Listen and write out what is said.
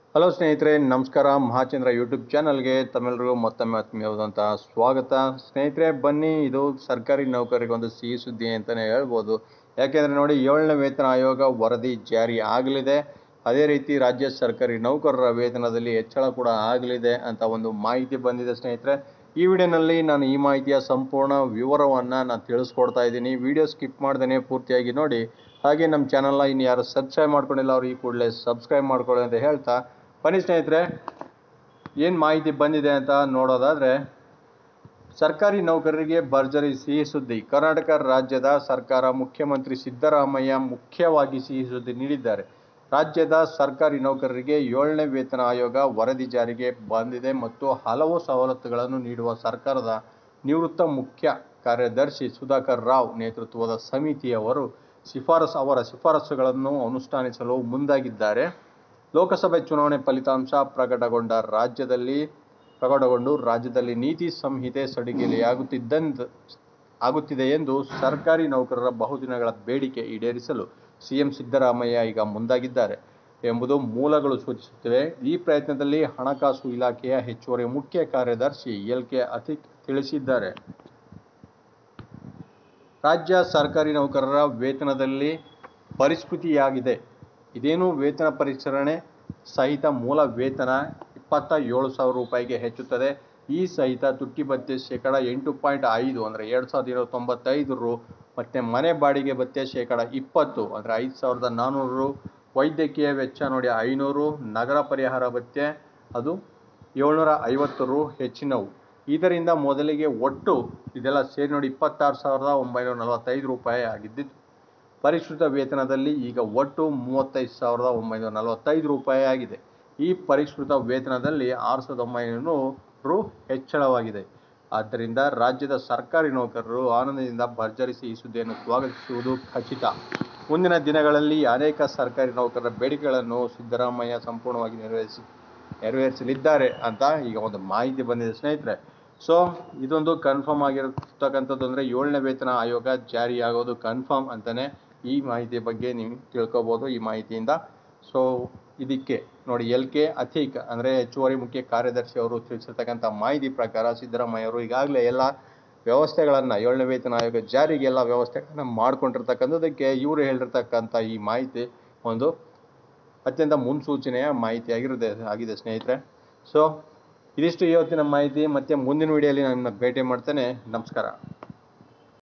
hello ಸ್ನೇಹಿತರೆ ನಮಸ್ಕಾರ Mahachandra YouTube ಚಾನಲ್ಗೆ ತಮ್ಮೆಲ್ಲರಿಗೂ ಮತ್ತೊಮ್ಮೆ ಆತ್ಮೀಯವಾದಂತಹ ಸ್ವಾಗತ ಸ್ನೇಹಿತರೆ ಬನ್ನಿ ಇದು ಸರ್ಕಾರಿ ನೌಕರರಿಗೆ ಒಂದು ಸಿಹಿ ಸುದ್ದಿ ಅಂತಲೇ ಹೇಳ್ಬೋದು ಯಾಕೆಂದರೆ ನೋಡಿ ಏಳನೇ ವೇತನ ಆಯೋಗ ವರದಿ ಜಾರಿ ಆಗಲಿದೆ ಅದೇ ರೀತಿ ರಾಜ್ಯ ಸರ್ಕಾರಿ ನೌಕರರ ವೇತನದಲ್ಲಿ ಹೆಚ್ಚಳ ಕೂಡ ಆಗಲಿದೆ ಅಂತ ಒಂದು ಮಾಹಿತಿ ಬಂದಿದೆ ಸ್ನೇಹಿತರೆ ಈ ವಿಡಿಯೋನಲ್ಲಿ ನಾನು ಈ ಮಾಹಿತಿಯ ಸಂಪೂರ್ಣ ವಿವರವನ್ನು ನಾನು ತಿಳಿಸ್ಕೊಡ್ತಾ ಇದ್ದೀನಿ ವಿಡಿಯೋ ಸ್ಕಿಪ್ ಮಾಡ್ದೇ ಪೂರ್ತಿಯಾಗಿ ನೋಡಿ ಹಾಗೆ ನಮ್ಮ ಚಾನಲ್ನ ಇನ್ನು ಯಾರು ಸಬ್ಸ್ಕ್ರೈಬ್ ಮಾಡ್ಕೊಂಡಿಲ್ಲ ಅವ್ರು ಈ ಕೂಡಲೇ ಸಬ್ಸ್ಕ್ರೈಬ್ ಮಾಡ್ಕೊಳ್ಳಿ ಅಂತ ಹೇಳ್ತಾ ಬನ್ನಿ ಸ್ನೇಹಿತರೆ ಏನು ಮಾಹಿತಿ ಬಂದಿದೆ ಅಂತ ನೋಡೋದಾದರೆ ಸರ್ಕಾರಿ ನೌಕರರಿಗೆ ಭರ್ಜರಿ ಸಿಹಿ ಸುದ್ದಿ ಕರ್ನಾಟಕ ರಾಜ್ಯದ ಸರ್ಕಾರ ಮುಖ್ಯಮಂತ್ರಿ ಸಿದ್ದರಾಮಯ್ಯ ಮುಖ್ಯವಾಗಿ ಸಿಹಿ ಸುದ್ದಿ ನೀಡಿದ್ದಾರೆ ರಾಜ್ಯದ ಸರ್ಕಾರಿ ನೌಕರರಿಗೆ ಏಳನೇ ವೇತನ ಆಯೋಗ ವರದಿ ಜಾರಿಗೆ ಬಂದಿದೆ ಮತ್ತು ಹಲವು ಸವಲತ್ತುಗಳನ್ನು ನೀಡುವ ಸರ್ಕಾರದ ನಿವೃತ್ತ ಮುಖ್ಯ ಕಾರ್ಯದರ್ಶಿ ಸುಧಾಕರ್ ರಾವ್ ನೇತೃತ್ವದ ಸಮಿತಿಯವರು ಶಿಫಾರಸು ಅವರ ಶಿಫಾರಸುಗಳನ್ನು ಅನುಷ್ಠಾನಿಸಲು ಮುಂದಾಗಿದ್ದಾರೆ ಲೋಕಸಭೆ ಚುನಾವಣೆ ಫಲಿತಾಂಶ ಪ್ರಕಟಗೊಂಡ ರಾಜ್ಯದಲ್ಲಿ ಪ್ರಕಟಗೊಂಡು ರಾಜ್ಯದಲ್ಲಿ ನೀತಿ ಸಂಹಿತೆ ಸಡಿಲಿಕೆಯಾಗುತ್ತಿದ್ದಂತ ಆಗುತ್ತಿದೆ ಎಂದು ಸರ್ಕಾರಿ ನೌಕರರ ಬಹುದಿನಗಳ ಬೇಡಿಕೆ ಈಡೇರಿಸಲು ಸಿಎಂ ಸಿದ್ದರಾಮಯ್ಯ ಈಗ ಮುಂದಾಗಿದ್ದಾರೆ ಎಂಬುದು ಮೂಲಗಳು ಸೂಚಿಸುತ್ತಿವೆ ಈ ಪ್ರಯತ್ನದಲ್ಲಿ ಹಣಕಾಸು ಇಲಾಖೆಯ ಹೆಚ್ಚುವರಿ ಮುಖ್ಯ ಕಾರ್ಯದರ್ಶಿ ಎಲ್ ಕೆ ಅತಿಕ್ ತಿಳಿಸಿದ್ದಾರೆ ರಾಜ್ಯ ಸರ್ಕಾರಿ ನೌಕರರ ವೇತನದಲ್ಲಿ ಪರಿಷ್ಕೃತಿಯಾಗಿದೆ ಇದೇನು ವೇತನ ಪರಿಷ್ಕರಣೆ ಸಹಿತ ಮೂಲ ವೇತನ ಇಪ್ಪತ್ತ ಏಳು ಸಾವಿರ ರೂಪಾಯಿಗೆ ಹೆಚ್ಚುತ್ತದೆ ಈ ಸಹಿತ ತುಟ್ಟಿ ಭತ್ಯೆ ಶೇಕಡ ಎಂಟು ಪಾಯಿಂಟ್ ಐದು ಅಂದರೆ ಎರಡು ಸಾವಿರದ ಏಳ್ನೂರ ತೊಂಬತ್ತೈದು ರು ಮತ್ತು ಮನೆ ಬಾಡಿಗೆ ಭತ್ಯೆ ಶೇಕಡ ಇಪ್ಪತ್ತು ಅಂದರೆ ಐದು ಸಾವಿರದ ನಾನ್ನೂರು ರು ವೈದ್ಯಕೀಯ ವೆಚ್ಚ ನೋಡಿ ಐನೂರು ನಗರ ಪರಿಹಾರ ಭತ್ಯೆ ಅದು ಏಳ್ನೂರ ಐವತ್ತು ರು ಹೆಚ್ಚಿನವು ಇದರಿಂದ ಮೊದಲಿಗೆ ಒಟ್ಟು ಇದೆಲ್ಲ ಸೇರಿ ನೋಡಿ ಇಪ್ಪತ್ತಾರು ಸಾವಿರದ ಒಂಬೈನೂರ ನಲವತ್ತೈದು ರೂಪಾಯಿ ಆಗಿದ್ದಿತ್ತು ಪರಿಷ್ಕೃತ ವೇತನದಲ್ಲಿ ಈಗ ಒಟ್ಟು ಮೂವತ್ತೈದು ಸಾವಿರದ ಒಂಬೈನೂರ ನಲವತ್ತೈದು ರೂಪಾಯಿ ಆಗಿದೆ ಈ ಪರಿಷ್ಕೃತ ವೇತನದಲ್ಲಿ ಆರು ಸಾವಿರದ ಒಂಬೈನೂರು ರು ಹೆಚ್ಚಳವಾಗಿದೆ ಆದ್ದರಿಂದ ರಾಜ್ಯದ ಸರ್ಕಾರಿ ನೌಕರರು ಆನಂದದಿಂದ ಭರ್ಜರಿಸಿ ಈ ಸುದ್ದಿಯನ್ನು ಸ್ವಾಗತಿಸುವುದು ಖಚಿತ ಮುಂದಿನ ದಿನಗಳಲ್ಲಿ ಅನೇಕ ಸರ್ಕಾರಿ ನೌಕರರ ಬೇಡಿಕೆಗಳನ್ನು ಸಿದ್ದರಾಮಯ್ಯ ಸಂಪೂರ್ಣವಾಗಿ ನೆರವೇರಿಸಿ ನೆರವೇರಿಸಲಿದ್ದಾರೆ ಅಂತ ಈಗ ಒಂದು ಮಾಹಿತಿ ಬಂದಿದೆ ಸ್ನೇಹಿತರೆ ಸೊ ಇದೊಂದು ಕನ್ಫರ್ಮ್ ಆಗಿರತಕ್ಕಂಥದ್ದು ಅಂದರೆ ಏಳನೇ ವೇತನ ಆಯೋಗ ಜಾರಿಯಾಗೋದು ಕನ್ಫರ್ಮ್ ಅಂತಲೇ ಈ ಮಾಹಿತಿ ಬಗ್ಗೆ ನೀವು ತಿಳ್ಕೊಬೋದು ಈ ಮಾಹಿತಿಯಿಂದ ಸೊ ಇದಕ್ಕೆ ನೋಡಿ ಎಲ್ ಕೆ ಅಥೀಕ್ ಅಂದರೆ ಹೆಚ್ಚುವರಿ ಮುಖ್ಯ ಕಾರ್ಯದರ್ಶಿ ಅವರು ತಿಳಿಸಿರ್ತಕ್ಕಂಥ ಮಾಹಿತಿ ಪ್ರಕಾರ ಸಿದ್ದರಾಮಯ್ಯ ಅವರು ಈಗಾಗಲೇ ಎಲ್ಲ ವ್ಯವಸ್ಥೆಗಳನ್ನು ಏಳನೇ ವೇತನ ಆಯೋಗ ಜಾರಿಗೆ ಎಲ್ಲ ವ್ಯವಸ್ಥೆಗಳನ್ನು ಮಾಡ್ಕೊಂಡಿರ್ತಕ್ಕಂಥದ್ದಕ್ಕೆ ಇವರು ಹೇಳಿರ್ತಕ್ಕಂಥ ಈ ಮಾಹಿತಿ ಒಂದು ಅತ್ಯಂತ ಮುನ್ಸೂಚನೆಯ ಮಾಹಿತಿಯಾಗಿರುತ್ತೆ ಆಗಿದೆ ಸ್ನೇಹಿತರೆ ಸೊ ಇದಿಷ್ಟು ಇವತ್ತಿನ ಮಾಹಿತಿ ಮತ್ತೆ ಮುಂದಿನ ವಿಡಿಯೋಲಿ ನಾನು ನಿಮ್ಮನ್ನ ಭೇಟಿ ಮಾಡ್ತೇನೆ ನಮಸ್ಕಾರ